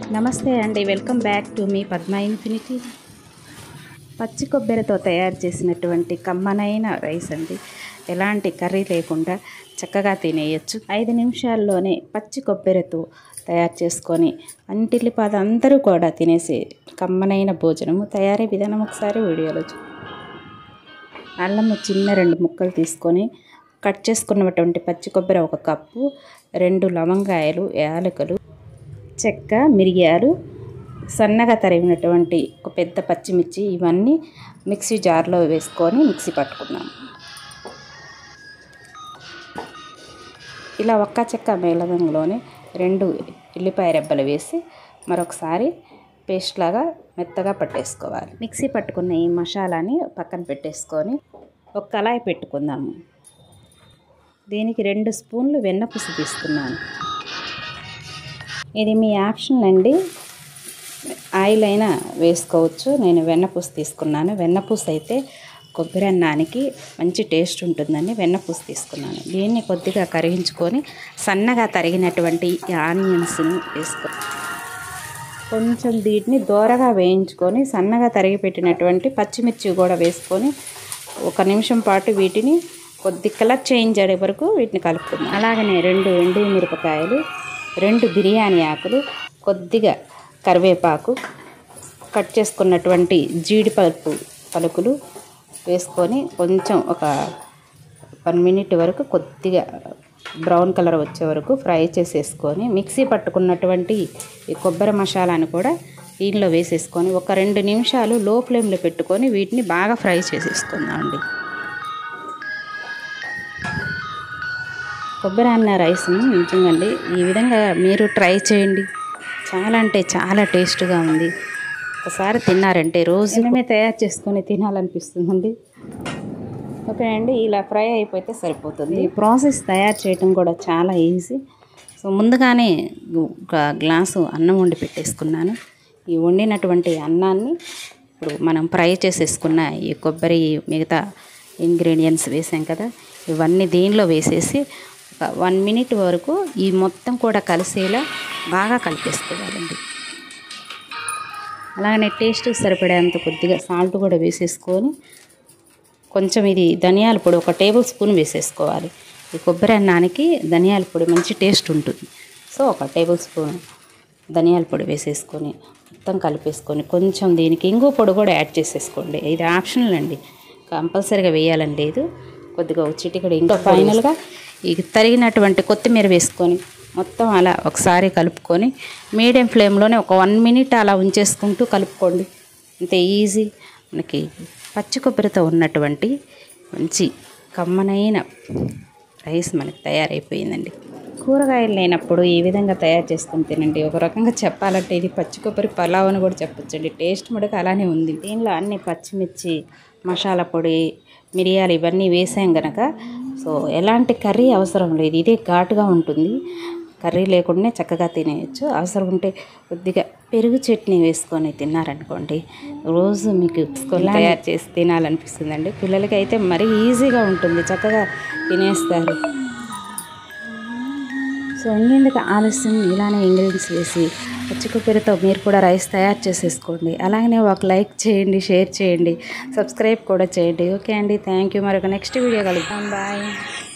నమస్తే అండి welcome back to మీ పద్మ ఇన్ఫినిటీ పచ్చి కొబ్బరితో తయారు చేసినటువంటి కమ్మనైన రైస్ అండి ఎలాంటి కర్రీ లేకుండా చక్కగా తినేయచ్చు ఐదు నిమిషాల్లోనే పచ్చి కొబ్బరితో తయారు చేసుకొని అంటిల్లిపాద అందరూ కూడా తినేసే కమ్మనైన భోజనము తయారీ విధానం ఒకసారి వీడియోలో చూ అల్లము చిన్న రెండు ముక్కలు తీసుకొని కట్ చేసుకున్నటువంటి పచ్చి కొబ్బరి ఒక కప్పు రెండు లవంగాయలు యాలకులు చెక్క మిరియాలు సన్నగా తరిగినటువంటి ఒక పెద్ద పచ్చిమిర్చి ఇవన్నీ మిక్సీ జార్లో వేసుకొని మిక్సీ పట్టుకున్నాం ఇలా ఒక్క చెక్క మేళదంలోనే రెండు ఎల్లిపాయ రెబ్బలు వేసి మరొకసారి పేస్ట్ లాగా మెత్తగా పట్టేసుకోవాలి మిక్సీ పట్టుకున్న ఈ మసాలాని పక్కన పెట్టేసుకొని ఒక కళాయి పెట్టుకుందాము దీనికి రెండు స్పూన్లు వెన్నపూస తీసుకున్నాను ఇది మీ ఆప్షన్ అండి ఆయిల్ అయినా వేసుకోవచ్చు నేను వెన్నపూస తీసుకున్నాను వెన్నపూస అయితే కొబ్బరి అన్నానికి మంచి టేస్ట్ ఉంటుందని వెన్నపూస తీసుకున్నాను దీన్ని కొద్దిగా కరిగించుకొని సన్నగా తరిగినటువంటి ఈ ఆనియన్స్ని వేసుకో కొంచెం వీటిని దోరగా వేయించుకొని సన్నగా తరిగి పెట్టినటువంటి పచ్చిమిర్చి కూడా వేసుకొని ఒక నిమిషం పాటు వీటిని కొద్ది కలర్ చేంజ్ అయ్యే వరకు వీటిని కలుపుకుందాం అలాగనే రెండు ఎండు మిరపకాయలు రెండు బిర్యానీ ఆకులు కొద్దిగా కరివేపాకు కట్ చేసుకున్నటువంటి జీడిపప్పు పలుకులు వేసుకొని కొంచెం ఒక వన్ మినిట్ వరకు కొద్దిగా బ్రౌన్ కలర్ వచ్చే వరకు ఫ్రై చేసేసుకొని మిక్సీ పట్టుకున్నటువంటి ఈ కొబ్బరి మసాలాను కూడా దీనిలో వేసేసుకొని ఒక రెండు నిమిషాలు లో ఫ్లేమ్లో పెట్టుకొని వీటిని బాగా ఫ్రై చేసేసుకుందాం అండి కొబ్బరి అన్న రైస్ని నిజంగండి ఈ విధంగా మీరు ట్రై చేయండి చాలా అంటే చాలా టేస్ట్గా ఉంది ఒకసారి తిన్నారంటే రోజు మనమే తయారు చేసుకొని తినాలనిపిస్తుందండి ఓకే అండి ఇలా ఫ్రై అయిపోతే సరిపోతుంది ఈ ప్రాసెస్ తయారు చేయడం కూడా చాలా ఈజీ సో ముందుగానే ఒక గ్లాసు అన్నం వండి పెట్టేసుకున్నాను ఈ వండినటువంటి అన్నాన్ని ఇప్పుడు మనం ఫ్రై చేసేసుకున్న ఈ కొబ్బరి మిగతా ఇంగ్రీడియంట్స్ వేసాం కదా ఇవన్నీ దీనిలో వేసేసి ఒక వన్ మినిట్ వరకు ఈ మొత్తం కూడా కలిసేలా బాగా కలిపేసుకోవాలండి అలాగనే టేస్ట్ సరిపడేంత కొద్దిగా సాల్ట్ కూడా వేసేసుకొని కొంచెం ఇది ధనియాల పొడి ఒక టేబుల్ స్పూన్ వేసేసుకోవాలి ఈ కొబ్బరి అన్నానికి ధనియాల పొడి మంచి టేస్ట్ ఉంటుంది సో ఒక టేబుల్ స్పూన్ ధనియాల పొడి వేసేసుకొని మొత్తం కలిపేసుకొని కొంచెం దీనికి ఇంగు పొడి కూడా యాడ్ చేసేసుకోండి ఇది ఆప్షనల్ అండి కంపల్సరీగా వేయాలని లేదు కొద్దిగా ఒక చిటికడ ఇంకా ఫైనల్గా ఈ తరిగినటువంటి కొత్తిమీర వేసుకొని మొత్తం అలా ఒకసారి కలుపుకొని మీడియం ఫ్లేమ్లోనే ఒక వన్ మినిట్ అలా ఉంచేసుకుంటూ కలుపుకోండి అంతే ఈజీ మనకి పచ్చి కొబ్బరితో ఉన్నటువంటి మంచి కమ్మనైన రైస్ మనకి తయారైపోయిందండి కూరగాయలు లేనప్పుడు ఈ విధంగా తయారు చేసుకుని తినండి ఒక రకంగా చెప్పాలంటే ఇది పచ్చి కొబ్బరి పలావ్ అని కూడా చెప్పొచ్చండి టేస్ట్ మటుకు అలానే ఉంది దీనిలో అన్ని పచ్చిమిర్చి మసాలా పొడి మిరియాలు ఇవన్నీ వేసాం గనక సో ఎలాంటి కర్రీ అవసరం లేదు ఇదే ఘాటుగా ఉంటుంది కర్రీ లేకుండా చక్కగా తినేయచ్చు అవసరం ఉంటే కొద్దిగా పెరుగు చట్నీ వేసుకొని తిన్నారనుకోండి రోజు మీకు స్కూల్ తయారు చేసి తినాలనిపిస్తుందండి పిల్లలకి అయితే మరీ ఈజీగా ఉంటుంది చక్కగా తినేస్తారు సో ఇంకెందుకు ఆలస్యం ఇలానే ఇంగ్రీడియంట్స్ వేసి పచ్చి కొబ్బరితో మీరు కూడా రైస్ తయారు చేసేసుకోండి అలాగనే ఒక లైక్ చేయండి షేర్ చేయండి సబ్స్క్రైబ్ కూడా చేయండి ఓకే అండి థ్యాంక్ యూ మరొక నెక్స్ట్ వీడియో కలుద్దాం బాయ్